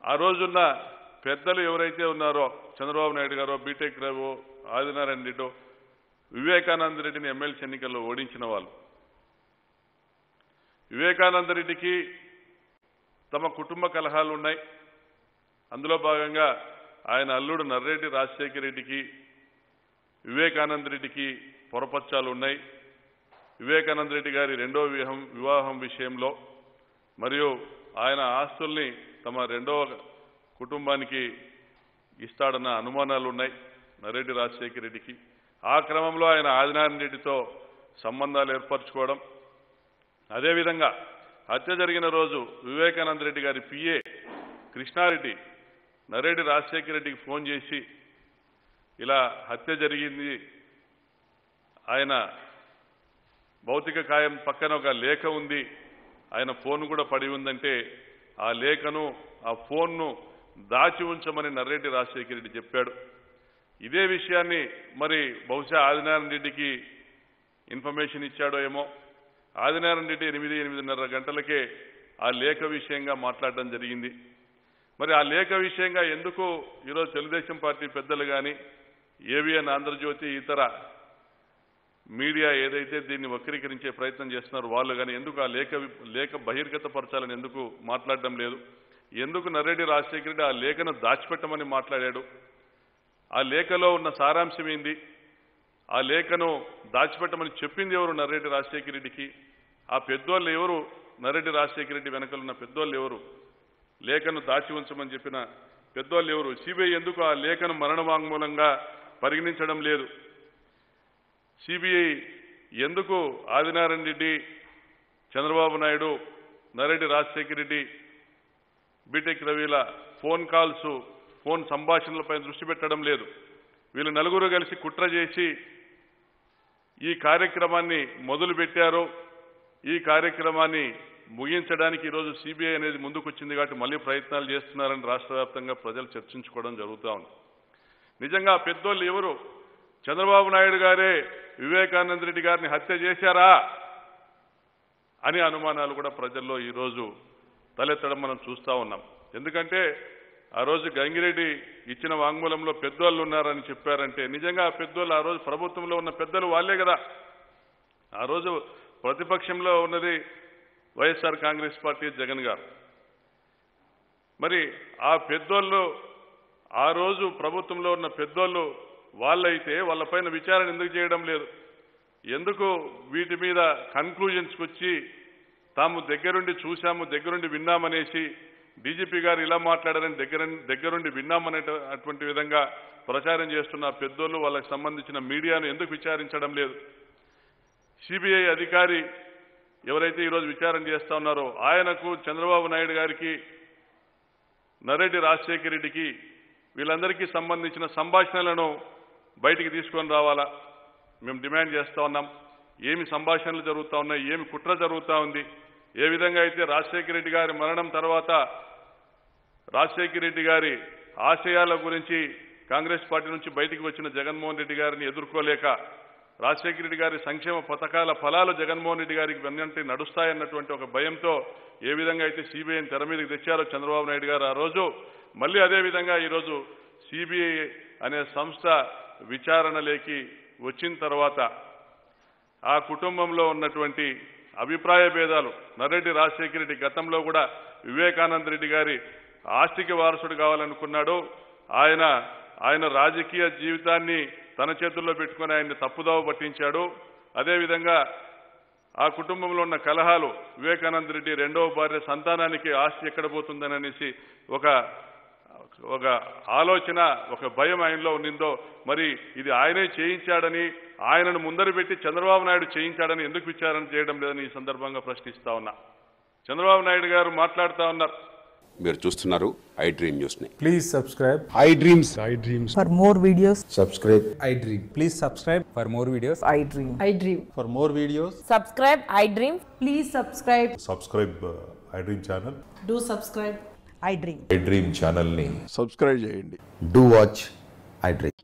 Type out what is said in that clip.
ఆ రోజున్న పెద్దలు ఎవరైతే ఉన్నారో చంద్రబాబు నాయుడు గారో బీటెక్ రావు ఆదినారాయణ రెడ్డి వివేకానంద రెడ్డిని ఎమ్మెల్సీ ఎన్నికల్లో ఓడించిన వాళ్ళు వివేకానంద రెడ్డికి తమ కుటుంబ కలహాలు ఉన్నాయి అందులో భాగంగా ఆయన అల్లుడు నర్రెడ్డి రాజశేఖర రెడ్డికి వివేకానంద రెడ్డికి పొరపచ్చాలు ఉన్నాయి వివేకానంద రెడ్డి గారి రెండో వివాహం వివాహం విషయంలో మరియు ఆయన ఆస్తుల్ని తమ రెండవ కుటుంబానికి ఇస్తాడన్న అనుమానాలు ఉన్నాయి నరెడ్డి రాజశేఖర రెడ్డికి ఆ క్రమంలో ఆయన ఆదినారాయణ రెడ్డితో సంబంధాలు ఏర్పరచుకోవడం అదేవిధంగా హత్య జరిగిన రోజు వివేకానంద రెడ్డి గారి పిఏ కృష్ణారెడ్డి నరేడి రాజశేఖర రెడ్డికి ఫోన్ చేసి ఇలా హత్య జరిగింది ఆయన భౌతిక కాయం పక్కన ఒక లేఖ ఉంది ఆయన ఫోన్ కూడా పడి ఉందంటే ఆ లేఖను ఆ ఫోన్ను దాచి ఉంచమని నర్రెడ్డి రాజశేఖర రెడ్డి చెప్పాడు ఇదే విషయాన్ని మరి బహుశా ఆదినారాయణ రెడ్డికి ఇన్ఫర్మేషన్ ఇచ్చాడో ఏమో ఆదినారాయణ రెడ్డి ఎనిమిది ఎనిమిదిన్నర గంటలకే ఆ లేఖ విషయంగా మాట్లాడడం జరిగింది మరి ఆ లేఖ విషయంగా ఎందుకు ఈరోజు తెలుగుదేశం పార్టీ పెద్దలు కానీ ఏవిఎన్ ఆంధ్రజ్యోతి ఇతర మీడియా ఏదైతే దీన్ని వక్రీకరించే ప్రయత్నం చేస్తున్నారో వాళ్ళు కానీ ఎందుకు ఆ లేఖ లేఖ బహిర్గతపరచాలని ఎందుకు మాట్లాడడం లేదు ఎందుకు నర్రెడ్డి రాజశేఖర రెడ్డి ఆ లేఖను దాచిపెట్టమని మాట్లాడాడు ఆ లేఖలో ఉన్న సారాంశం ఏంది ఆ లేఖను దాచిపెట్టమని చెప్పింది ఎవరు నర్రెడ్డి రాజశేఖర రెడ్డికి ఆ పెద్దోళ్ళు ఎవరు నర్రెడ్డి రాజశేఖర రెడ్డి వెనకలున్న పెద్దోళ్ళు ఎవరు లేఖను దాచి ఉంచమని చెప్పిన పెద్దోళ్ళు ఎవరు సిబిఐ ఎందుకు ఆ లేఖను మరణ వాంగ్మూలంగా పరిగణించడం లేదు సిబిఐ ఎందుకు ఆదినారాయణ రెడ్డి చంద్రబాబు నాయుడు నరెడ్డి రాజశేఖర రెడ్డి బీటెక్ రవిల ఫోన్ కాల్స్ ఫోన్ సంభాషణలపై దృష్టి పెట్టడం లేదు వీళ్ళు నలుగురు కలిసి కుట్ర చేసి ఈ కార్యక్రమాన్ని మొదలు పెట్టారు ఈ కార్యక్రమాన్ని ముగించడానికి ఈరోజు సిబిఐ అనేది ముందుకొచ్చింది కాబట్టి మళ్ళీ ప్రయత్నాలు చేస్తున్నారని రాష్ట్ర వ్యాప్తంగా ప్రజలు చర్చించుకోవడం జరుగుతూ ఉంది నిజంగా ఆ పెద్దోళ్ళు ఎవరు చంద్రబాబు నాయుడు గారే వివేకానంద రెడ్డి గారిని హత్య చేశారా అని అనుమానాలు కూడా ప్రజల్లో ఈరోజు తలెత్తడం మనం చూస్తూ ఉన్నాం ఎందుకంటే ఆ రోజు గంగిరెడ్డి ఇచ్చిన వాంగ్మూలంలో పెద్దోళ్ళు ఉన్నారని చెప్పారంటే నిజంగా ఆ పెద్దోళ్ళు ఆ రోజు ప్రభుత్వంలో ఉన్న పెద్దలు వాళ్ళే కదా ఆ రోజు ప్రతిపక్షంలో ఉన్నది వైఎస్ఆర్ కాంగ్రెస్ పార్టీ జగన్ గారు మరి ఆ పెద్దోళ్ళు ఆ రోజు ప్రభుత్వంలో ఉన్న పెద్దోళ్ళు వాళ్ళైతే వాళ్ళపైన విచారణ ఎందుకు చేయడం లేదు ఎందుకు వీటి మీద కన్క్లూజన్స్కి వచ్చి తాము దగ్గరుండి చూశాము దగ్గరుండి విన్నామనేసి డీజీపీ గారు ఇలా మాట్లాడారని దగ్గర దగ్గరుండి విన్నామనే అటువంటి విధంగా ప్రచారం చేస్తున్న పెద్దోళ్ళు వాళ్ళకి సంబంధించిన మీడియాను ఎందుకు విచారించడం లేదు సిబిఐ అధికారి ఎవరైతే ఈరోజు విచారణ చేస్తా ఉన్నారో ఆయనకు చంద్రబాబు నాయుడు గారికి నరెడ్డి రాజశేఖర రెడ్డికి వీళ్ళందరికీ సంబంధించిన సంభాషణలను బయటికి తీసుకొని రావాలా మేము డిమాండ్ చేస్తా ఉన్నాం ఏమి సంభాషణలు జరుగుతూ ఉన్నాయి ఏమి కుట్ర జరుగుతూ ఉంది ఏ విధంగా అయితే రాజశేఖర రెడ్డి గారి మరణం తర్వాత రాజశేఖర రెడ్డి గారి ఆశయాల గురించి కాంగ్రెస్ పార్టీ నుంచి బయటికి వచ్చిన జగన్మోహన్ రెడ్డి గారిని ఎదుర్కోలేక రాజశేఖర రెడ్డి గారి సంక్షేమ పథకాల ఫలాలు జగన్మోహన్ రెడ్డి గారికి వెన్నంటి నడుస్తాయన్నటువంటి ఒక భయంతో ఏ విధంగా అయితే సిబిఐని తెర మీదకి తెచ్చారో చంద్రబాబు నాయుడు గారు ఆ రోజు మళ్ళీ అదే విధంగా ఈరోజు సిబిఐ అనే సంస్థ విచారణలోకి వచ్చిన తర్వాత ఆ కుటుంబంలో ఉన్నటువంటి అభిప్రాయ భేదాలు నరెడ్డి రాజశేఖర రెడ్డి గతంలో కూడా వివేకానంద రెడ్డి గారి ఆస్తికి వారసుడు కావాలనుకున్నాడు ఆయన ఆయన రాజకీయ జీవితాన్ని తన చేతుల్లో పెట్టుకుని ఆయన్ని తప్పుదోవ పట్టించాడు అదేవిధంగా ఆ కుటుంబంలో ఉన్న కలహాలు వివేకానంద రెడ్డి రెండవ భార్య సంతానానికి ఆస్తి ఎక్కడ పోతుందని అనేసి ఒక ఒక ఆలోచన ఒక భయం ఆయనలో ఉండిందో మరి ఇది ఆయనే చేయించాడని ఆయనను ముందర పెట్టి చంద్రబాబు నాయుడు చేయించాడని ఎందుకు విచారణ చేయడం లేదని ఈ సందర్భంగా ప్రశ్నిస్తా ఉన్నా చంద్రబాబు నాయుడు గారు మాట్లాడుతా ఉన్నారు మీరు చూస్తున్నారు ఐ డ్రీమ్ న్యూస్ని Please subscribe. I dreams. I dreams. For more videos, Subscribe. I dream. Please subscribe for more videos. I dream. I dream. For more videos, subscribe i dream Please subscribe. Subscribe I dream channel Do subscribe. I dream. I dream ఛానల్ని subscribe చేయండి. Do watch I dream.